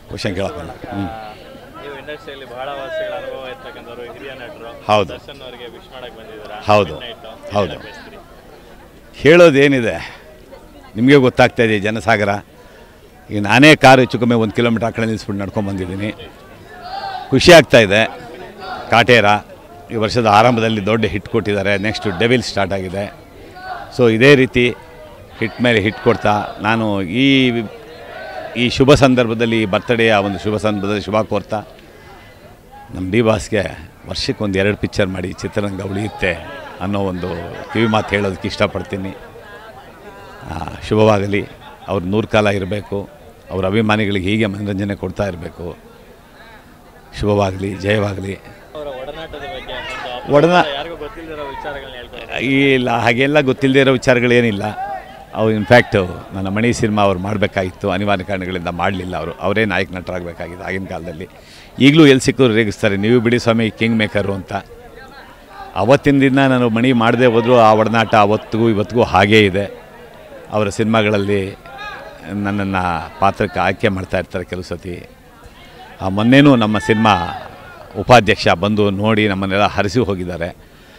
Question ಕೇಳೋಕ್ಕಲ್ಲ ಹ್ಞೂ ನೀವು ಇಂಡಸ್ಟ್ರಿಯಲ್ಲಿ ಬಹಳ ವರ್ಷಗಳ ಅನುಭವ ಇರ್ತಕ್ಕಂಥವ್ರು ಹಿರಿಯ ನಟರು ಹೌದು. ದರ್ಶನ್ ಅವರಿಗೆ ವಿಶ್ ಮಾಡಕ್ ಬಂದಿದ್ದೀರಾ ಹೌದು. Midnight. ಹೌದು. ಏನ್ ಬಯಸ್ತೀರಿ? ಹೇಳೋದೇನಿದೆ ನಿಮಗೆ ಗೊತ್ತಾಗ್ತಾ ಇದೆ ಜನಸಾಗರ ಈಗ ನಾನೇ ಕಾರು ಹೆಚ್ಚು ಕಮ್ಮಿ ಒಂದು ಕಿಲೋಮೀಟ್ರ್ ಆ ಕಡೆ ನಿಲ್ಲಿಸ್ಬಿಟ್ಟು ನಡ್ಕೊಂಡು ಬಂದಿದ್ದೀನಿ ಖುಷಿ ಆಗ್ತಾ ಇದೆ ಕಾಟೇರ ಈ ವರ್ಷದ ಆರಂಭದಲ್ಲಿ ದೊಡ್ಡ ಹಿಟ್ ಕೊಟ್ಟಿದ್ದಾರೆ ನೆಕ್ಸ್ಟು ಡೆವಿಲ್ ಸ್ಟಾರ್ಟ್ ಆಗಿದೆ ಸೊ ಇದೇ ರೀತಿ ಹಿಟ್ ಮೇಲೆ ಹಿಟ್ ಕೊಡ್ತಾ ನಾನು ಈ ಈ ಶುಭ ಸಂದರ್ಭದಲ್ಲಿ ಈ ಬರ್ತ್ಡೇಯ ಒಂದು ಶುಭ ಸಂದರ್ಭದಲ್ಲಿ ಶುಭ ಕೋರ್ತಾ ನಮ್ಮ ಡಿ ಬಾಸ್ಗೆ ವರ್ಷಕ್ಕೆ ಒಂದು ಎರಡು ಪಿಕ್ಚರ್ ಮಾಡಿ ಚಿತ್ರರಂಗ ಉಳಿಯುತ್ತೆ ಅನ್ನೋ ಒಂದು ಕಿವಿ ಮಾತು ಹೇಳೋದಕ್ಕೆ ಇಷ್ಟಪಡ್ತೀನಿ ಆ, ಶುಭವಾಗಲಿ ಅವ್ರು ನೂರು ಕಾಲ ಇರಬೇಕು ಅವ್ರ ಅಭಿಮಾನಿಗಳಿಗೆ ಹೀಗೆ ಮನರಂಜನೆ ಕೊಡ್ತಾ ಇರಬೇಕು ಶುಭವಾಗಲಿ ಜಯವಾಗಲಿ ಅವರ ಒಡನಾಟದ ಬಗ್ಗೆ ಒಂದು ಒಡನಾ ಯಾರಿಗೂ ಗೊತ್ತಿಲ್ಲದಿರೋ ವಿಚಾರಗಳನ್ನ ಹೇಳ್ತಾರೆ ಇಲ್ಲ ಹಾಗೆಲ್ಲ ಗೊತ್ತಿಲ್ಲದೆ ಇರೋ ವಿಚಾರಗಳೇನಿಲ್ಲ ಅವು ಇನ್ಫ್ಯಾಕ್ಟು ನನ್ನ ಮಣಿ ಸಿನಿಮಾ ಅವ್ರು ಮಾಡಬೇಕಾಗಿತ್ತು ಅನಿವಾರ್ಯ ಕಾರಣಗಳಿಂದ ಮಾಡಲಿಲ್ಲ ಅವರು ಅವರೇ ನಾಯಕ ನಟರಾಗಬೇಕಾಗಿತ್ತು ಆಗಿನ ಕಾಲದಲ್ಲಿ ಈಗಲೂ ಎಲ್ಲಿ ಸಿಕ್ಕರು ರೇಗಿಸ್ತಾರೆ ನೀವು ಬಿಡಿ ಸ್ವಾಮಿ ಕಿಂಗ್ ಮೇಕರು ಅಂತ ಅವತ್ತಿನ ದಿನ ನಾನು ಮಣಿ ಮಾಡದೆ ಹೋದರೂ ಆ ಒಡನಾಟ ಅವತ್ತಿಗೂ ಇವತ್ತಿಗೂ ಹಾಗೇ ಇದೆ ಅವರ ಸಿನಿಮಾಗಳಲ್ಲಿ ನನ್ನನ್ನು ಪಾತ್ರಕ್ಕೆ ಆಯ್ಕೆ ಮಾಡ್ತಾ ಇರ್ತಾರೆ ಕೆಲವು ಸತಿ ಆ ಮೊನ್ನೆನೂ ನಮ್ಮ ಸಿನಿಮಾ ಉಪಾಧ್ಯಕ್ಷ ಬಂದು ನೋಡಿ ನಮ್ಮನ್ನೆಲ್ಲ ಹರಿಸಿ ಹೋಗಿದ್ದಾರೆ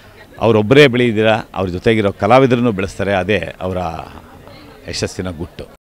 ಅವರೊಬ್ಬರೇ ಬೆಳೆದಿರ ಅವ್ರ ಜೊತೆಗಿರೋ ಕಲಾವಿದರನ್ನು ಬೆಳೆಸ್ತಾರೆ ಅದೇ ಅವರ ಯಶಸ್ಸಿನ ಗುಟ್ಟು